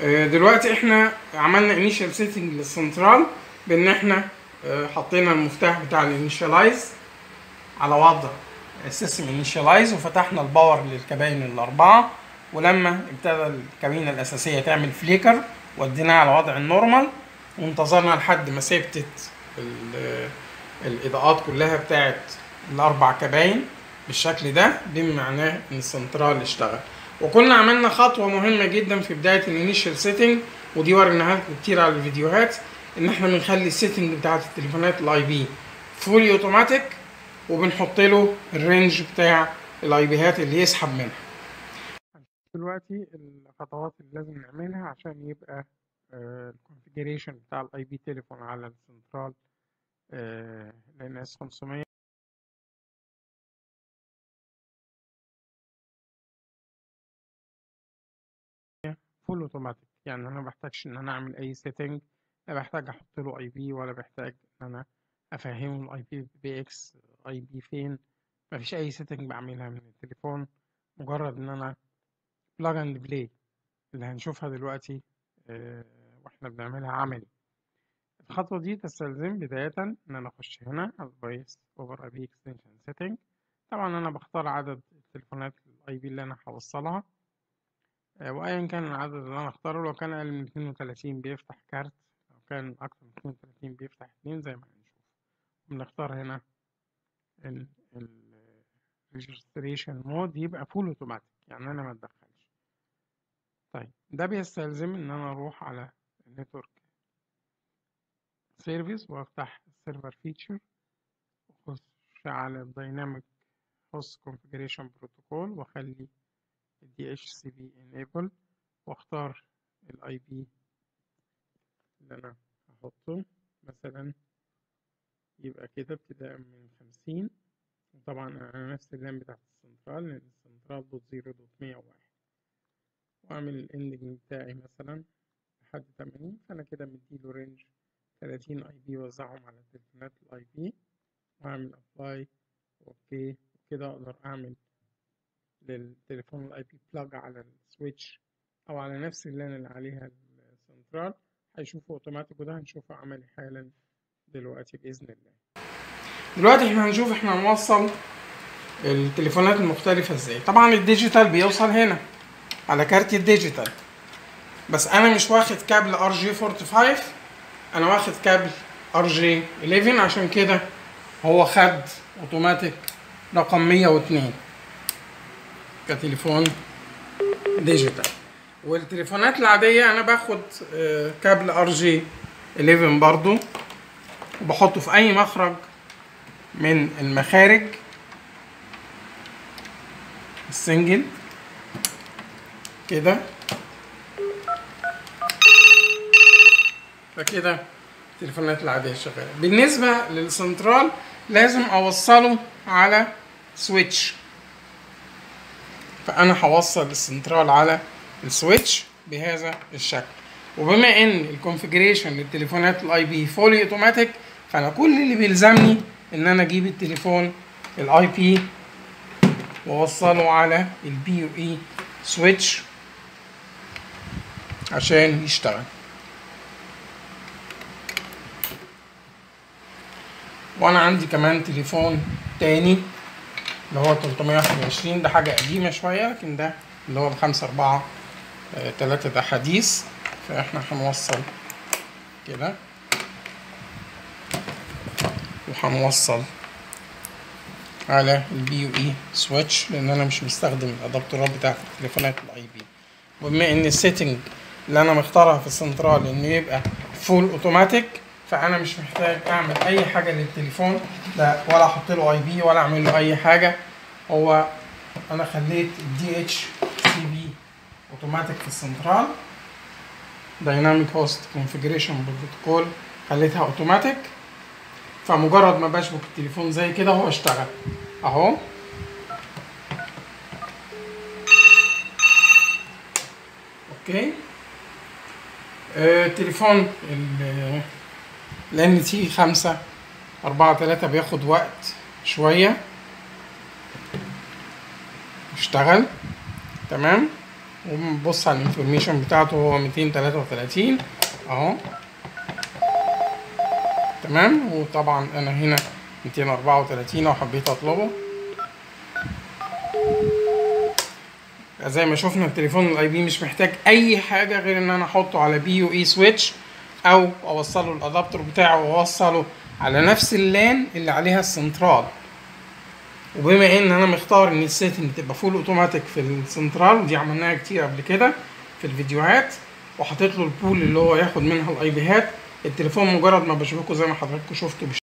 آه، دلوقتي احنا عملنا انيشال سيتنج للسنترال بان احنا آه، حطينا المفتاح بتاع الانيشالايز على وضع السيستم انيشالايز وفتحنا الباور للكباين الاربعه ولما ابتدى الكابينه الاساسيه تعمل فليكر وديناها على وضع النورمال وانتظرنا لحد ما ثبتت ال- الاضاءات كلها بتاعت الاربع كباين بالشكل ده بما معناه ان السنترال اشتغل وكنا عملنا خطوه مهمه جدا في بدايه الانيشال سيتنج ودي وريناها لكم كتير على الفيديوهات ان احنا بنخلي السيتنج بتاعت التليفونات الاي بي فولي اوتوماتيك وبنحط له الرينج بتاع الاي بيهات اللي يسحب منها دلوقتي الخطوات اللي لازم نعملها عشان يبقى الكونفيجريشن بتاع الاي بي تليفون على السنترال لان اس 500 فول اوتوماتيك يعني انا ما بحتاجش ان انا اعمل اي سيتنج لا بحتاج احط له اي بي ولا بحتاج ان انا افهمه الاي بي بي اكس اي بي فين مفيش اي سيتنج بعملها من التليفون مجرد ان انا بلاج اند بلاي اللي هنشوفها دلوقتي آه، واحنا بنعملها عملي الخطوة دي تستلزم بداية ان انا اخش هنا على الفويس اوفر اي بي اكستنشن سيتنج طبعا انا بختار عدد التليفونات الاي بي اللي انا هوصلها آه، وايا كان العدد اللي انا اختاره لو كان اقل من 32 بيفتح كارت لو كان اكتر من 32 بيفتح اتنين زي ما هنشوف بنختار هنا ال ال registration مود يبقى فول اوتوماتيك يعني انا ما اتدخلش طيب ده بيستلزم ان انا اروح على النتورك سيرفيس وافتح السيرفر فيتشر واخش على الدايناميك هوست كونفيجريشن بروتوكول واخلي الدي اتش سي بي انيبل واختار الاي بي اللي انا هحطه مثلا يبقى كده ابتداء من خمسين وطبعا انا نفس اللام بتاعت السنترال لان السنترال دوت زيرو دوت مية وواحد واعمل الاندنج بتاعي مثلا لحد تمانين فانا كده مديله رينج تلاتين اي بي وزعهم على تليفونات الاي بي واعمل ابلاي اوكي وكده اقدر اعمل للتليفون الاي بي بلاج على السويتش او على نفس اللان اللي عليها السنترال هيشوفه اوتوماتيك وده هنشوفه عملي حالا دلوقتي باذن الله دلوقتي احنا هنشوف احنا هنوصل التليفونات المختلفة ازاي طبعا الديجيتال بيوصل هنا على كارت الديجيتال بس انا مش واخد كابل ار جي 45 انا واخد كابل ار جي 11 عشان كده هو خد اوتوماتيك رقم 102 كتليفون ديجيتال والتليفونات العادية انا باخد آه، كابل ار جي 11 برضو وبحطه في اي مخرج من المخارج السنجل كده فكده التليفونات العادية شغالة بالنسبة للسنترال لازم أوصله على سويتش فأنا هوصل السنترال على السويتش بهذا الشكل وبما ان الكونفيجريشن للتليفونات الاي بي فولي اوتوماتيك فانا كل اللي بيلزمني ان انا اجيب التليفون الاي بي واوصله على البي يو اي سويتش عشان يشتغل وانا عندي كمان تليفون تاني اللي هو 321 ده حاجة قديمة شوية لكن ده اللي هو الخمسة أربعة آه، تلاتة ده حديث فاحنا هنوصل كده وهنوصل على البي يو اي سويتش لان انا مش مستخدم الادابتورات بتاعت التليفونات الاي بي وبما ان السيتنج اللي انا مختارها في السنترال انه يبقى فول اوتوماتيك فانا مش محتاج اعمل اي حاجه للتليفون لا ولا احط له اي بي ولا اعمل له اي حاجه هو انا خليت الدي اتش سي بي اوتوماتيك في السنترال دايناميك هوست كونفيجريشن بروتوكول خليتها اوتوماتيك فمجرد ما بشبك التليفون زي كده هو اشتغل اهو اوكي آه تليفون الان تي خمسة أربعة تلاتة بياخد وقت شوية اشتغل تمام ونبص على الانفورميشن بتاعته هو 233 اهو تمام وطبعا انا هنا 234 لو حبيت اطلبه زي ما شفنا التليفون الاي بي مش محتاج اي حاجه غير ان انا احطه على بي يو اي سويتش او اوصله الادابتر بتاعه واوصله على نفس اللان اللي عليها السنترال وبما ان انا مختار ان السيتنج تبقى فول اوتوماتيك في السنترال ودي عملناها كتير قبل كده في الفيديوهات وحطيت له البول اللي هو ياخد منها الاي بيهات التليفون مجرد ما بشبكه زي ما حضراتكم شفتوا